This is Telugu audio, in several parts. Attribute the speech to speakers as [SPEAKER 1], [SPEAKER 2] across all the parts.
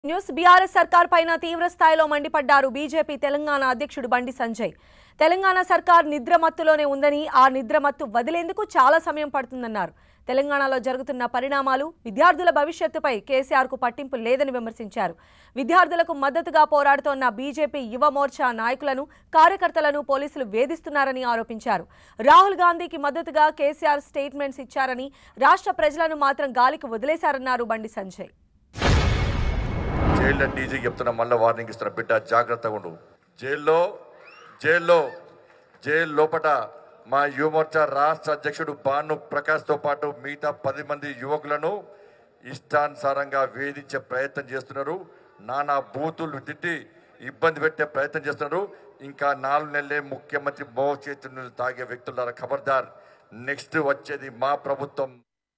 [SPEAKER 1] న్యూస్ బీఆర్ఎస్ సర్కార్ పైన తీవ్ర స్థాయిలో మండిపడ్డారు బీజేపీ తెలంగాణ అధ్యక్షుడు బండి సంజయ్ తెలంగాణ సర్కార్ నిద్రమత్తులోనే ఉందని ఆ నిద్రమత్తు వదిలేందుకు చాలా సమయం పడుతుందన్నారు తెలంగాణలో జరుగుతున్న పరిణామాలు విద్యార్థుల భవిష్యత్తుపై కేసీఆర్ కు పట్టింపు లేదని విమర్శించారు విద్యార్థులకు మద్దతుగా పోరాడుతోన్న బీజేపీ యువ మోర్చా నాయకులను కార్యకర్తలను పోలీసులు వేధిస్తున్నారని ఆరోపించారు రాహుల్ గాంధీకి మద్దతుగా కేసీఆర్ స్టేట్మెంట్స్ ఇచ్చారని రాష్ట్ర ప్రజలను మాత్రం గాలికి వదిలేశారన్నారు బండి సంజయ్
[SPEAKER 2] జైల్లో డీజీ చెప్తున్నా మళ్ళీ వార్నింగ్ ఇస్తున్నా బిడ్డ జాగ్రత్తగా ఉండు జైల్లో జైల్లో జైలు లోపట మా యువమోర్చా రాష్ట్ర అధ్యక్షుడు భాను ప్రకాష్తో పాటు మిగతా పది మంది యువకులను ఇష్టానుసారంగా వేధించే ప్రయత్నం చేస్తున్నారు నానా బూతులు తిట్టి ఇబ్బంది పెట్టే ప్రయత్నం చేస్తున్నారు ఇంకా నాలుగు నెలలే ముఖ్యమంత్రి మో చేతులు తాగే వ్యక్తులారా ఖబర్దార్ నెక్స్ట్ వచ్చేది మా ప్రభుత్వం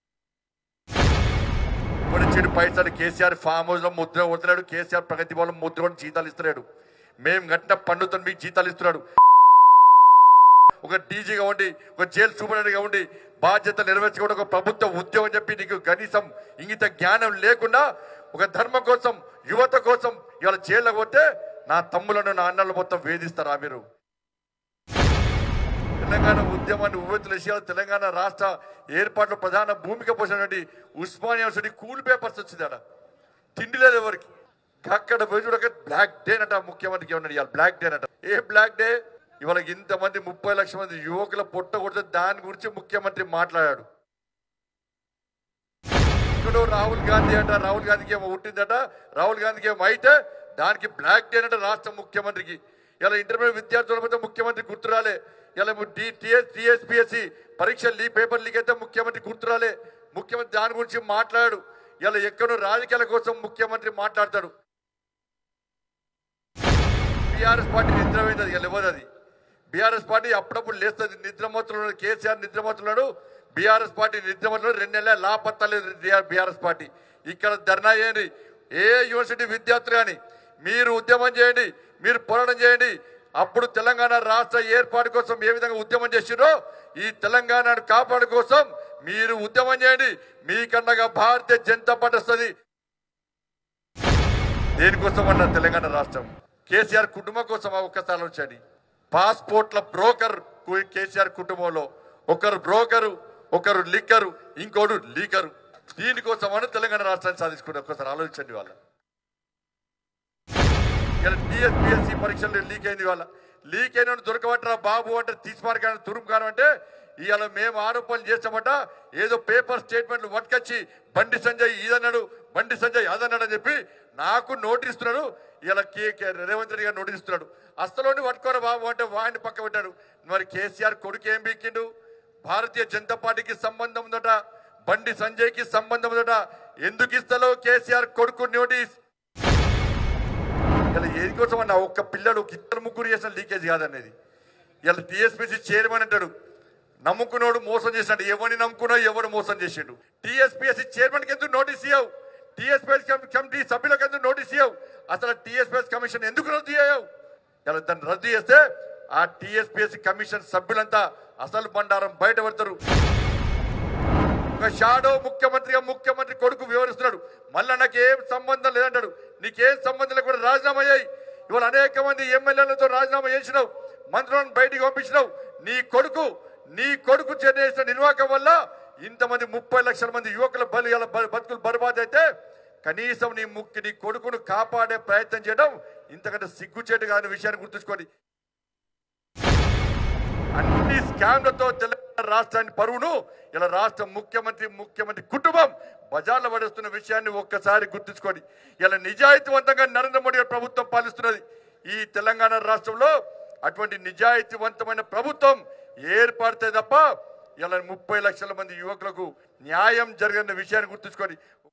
[SPEAKER 2] ఇప్పుడు ఇచ్చిన పైసలు కేసీఆర్ ఫామ్ హౌస్ లో ముద్ర కొడుతున్నాడు కేసీఆర్ ప్రగతి భవన్ ముద్ర కొట్టి జీతాలు ఇస్తున్నాడు మేము కట్టిన పన్నుతో మీకు జీతాలు ఇస్తున్నాడు ఒక డీజీగా ఉండి ఒక జైలు సూపరింటెండెంట్గా ఉండి బాధ్యత నెరవేర్చుకోవడం ఒక ప్రభుత్వ ఉద్యోగం చెప్పి నీకు కనీసం ఇంగిత జ్ఞానం లేకుండా ఒక ధర్మం కోసం యువత కోసం ఇవాళ జైల్లో పోతే నా తమ్ములను నా అన్నలు మొత్తం వేధిస్తారా మీరు తెలంగాణ ఉద్యమాన్ని ఉవ్వెత్తులేసి తెలంగాణ రాష్ట్ర ఏర్పాట్లో ప్రధాన భూమిక పోసినటువంటి ఉస్మానియా యూనివర్సిటీ కూల్ పేపర్స్ వచ్చింది అక్కడ తిండి లేదు ఎవరికి అక్కడ పోయి చూడక బ్లాక్ డే నట ముఖ్యమంత్రికి ఏమన్నాడు ఇవాళ బ్లాక్ డే నట ఏ బ్లాక్ డే ఇవాళ ఇంతమంది ముప్పై లక్షల మంది యువకుల పొట్ట కొడితే దాని గురించి ముఖ్యమంత్రి మాట్లాడాడు ఇక్కడ రాహుల్ గాంధీ అంట రాహుల్ గాంధీకి ఏమో ఉంటుందట రాహుల్ గాంధీకి ఏమో అయితే దానికి బ్లాక్ డే అంట రాష్ట్ర ముఖ్యమంత్రికి ఇలా ఇంటర్మీడియట్ విద్యార్థుల మధ్య ముఖ్యమంత్రి గుర్తురాలే ఇలా టిఎస్ టిఎస్పిఎస్సి పరీక్ష లీక్ పేపర్ లీక్ అయితే ముఖ్యమంత్రి గుర్తురాలే ముఖ్యమంత్రి దాని గురించి మాట్లాడాడు ఇలా ఎక్కడో రాజకీయాల కోసం ముఖ్యమంత్రి మాట్లాడతాడు బీఆర్ఎస్ పార్టీ నిద్రపోయింది అది ఎవరు అది బీఆర్ఎస్ పార్టీ అప్పుడప్పుడు లేస్తుంది నిద్రమత్తులు కేసీఆర్ నిద్రమత్తున్నాడు బీఆర్ఎస్ పార్టీ నిద్రమత్తులు రెండు నెలల లాపత్తలేదు బీఆర్ఎస్ పార్టీ ఇక్కడ ధర్నా చేయండి ఏ యూనివర్సిటీ విద్యార్థులు కానీ మీరు ఉద్యమం చేయండి మీరు పోరాటం చేయండి అప్పుడు తెలంగాణ రాష్ట్ర ఏర్పాటు కోసం ఏ విధంగా ఉద్యమం చేసిరో ఈ తెలంగాణను కాపాడు కోసం మీరు ఉద్యమం చేయండి మీకన్నగా భారతీయ జనతా పార్టీ వస్తుంది దేనికోసం అన్న తెలంగాణ రాష్ట్రం కేసీఆర్ కుటుంబం కోసం ఆ ఒక్కసారి వచ్చాడు పాస్పోర్ట్ల బ్రోకర్ కు- కేసీఆర్ కుటుంబంలో ఒకరు బ్రోకరు ఒకరు లిక్కరు ఇంకోడు లీకరు దీనికోసం అని తెలంగాణ రాష్ట్రాన్ని సాధించుకుంటే ఒక్కసారి ఆలోచించండి వాళ్ళ ఇలా టీఎస్పీఎస్సీ పరీక్షలు లీక్ అయింది వాళ్ళ లీక్ అయిన దొరకబట్టరా బాబు అంటే తీసిపారకాని తురుము కాను అంటే ఇవాళ మేము ఆరోపణలు చేస్తామట ఏదో పేపర్ స్టేట్మెంట్లు పట్టుకొచ్చి బండి సంజయ్ ఇదన్నాడు బండి సంజయ్ అదన్నాడు అని చెప్పి నాకు నోటీస్ ఇస్తున్నాడు ఇలా కే కే- రేవంత్ రెడ్డి గారు నోటీస్ ఇస్తున్నాడు అస్తలోని పట్టుకోరా బాబు అంటే వాడిని పక్క పెట్టాడు మరి కేసీఆర్ కొడుకు ఏం బీక్కిండు భారతీయ జనతా పార్టీకి సంబంధం ఉందట బండి సంజయ్కి సంబంధం ఉందట ఎందుకు ఇస్తాలో కేసీఆర్ కొడుకు నోటీస్ ఇలా ఏది కోసం అన్న ఒక్క పిల్లడు ఒక ఇద్దరు ముగ్గురు చేసిన లీకేజ్ కాదనేది ఇలా టీఎస్పీసీ చైర్మన్ అంటాడు నమ్ముకున్నాడు మోసం చేసినాడు ఎవరిని నమ్ముకున్నా ఎవడు మోసం చేసిండు టీఎస్పీఎస్సీ చైర్మన్ కి ఎందుకు నోటీస్ ఇవ్వవు టీఎస్పీఎస్ కమిటీ సభ్యులకు ఎందుకు నోటీస్ ఇవ్వవు అసలు టీఎస్పీఎస్ కమిషన్ ఎందుకు రద్దు చేయవు ఇలా దాన్ని రద్దు చేస్తే ఆ టీఎస్పీఎస్సీ కమిషన్ సభ్యులంతా అసలు బండారం బయట పెడతారు ఒక షాడో ముఖ్యమంత్రిగా ముఖ్యమంత్రి కొడుకు వివరిస్తున్నాడు మళ్ళా నాకు ఏం సంబంధం లేదంటాడు నీకేం సంబంధం లేకుండా రాజీనామా అయ్యాయి ఇవాళ అనేక మంది ఎమ్మెల్యేలతో రాజీనామా చేసినావు మంత్రులను బయటికి పంపించినావు నీ కొడుకు నీ కొడుకు చేసిన నిర్వాహకం వల్ల ఇంతమంది ముప్పై లక్షల మంది యువకుల బలి ఇలా బ- బతుకులు బర్బాద్ అయితే కనీసం నీ ముక్కి నీ కొడుకును కాపాడే ప్రయత్నం చేయడం ఇంతకంటే సిగ్గుచేటు కాని విషయాన్ని గుర్తుంచుకోండి అన్ని స్కామ్లతో తెలంగాణ రాష్ట్రాన్ని పరువును ఇలా రాష్ట్ర ముఖ్యమంత్రి ముఖ్యమంత్రి కుటుంబం బజార్లో పడేస్తున్న విషయాన్ని ఒక్కసారి గుర్తుంచుకోండి ఇలా నిజాయితీవంతంగా నరేంద్ర మోడీ గారి ప్రభుత్వం పాలిస్తున్నది ఈ తెలంగాణ రాష్ట్రంలో అటువంటి నిజాయితీవంతమైన ప్రభుత్వం ఏర్పడితే తప్ప ఇలా ముప్పై లక్షల మంది యువకులకు న్యాయం జరిగిన విషయాన్ని గుర్తుంచుకోండి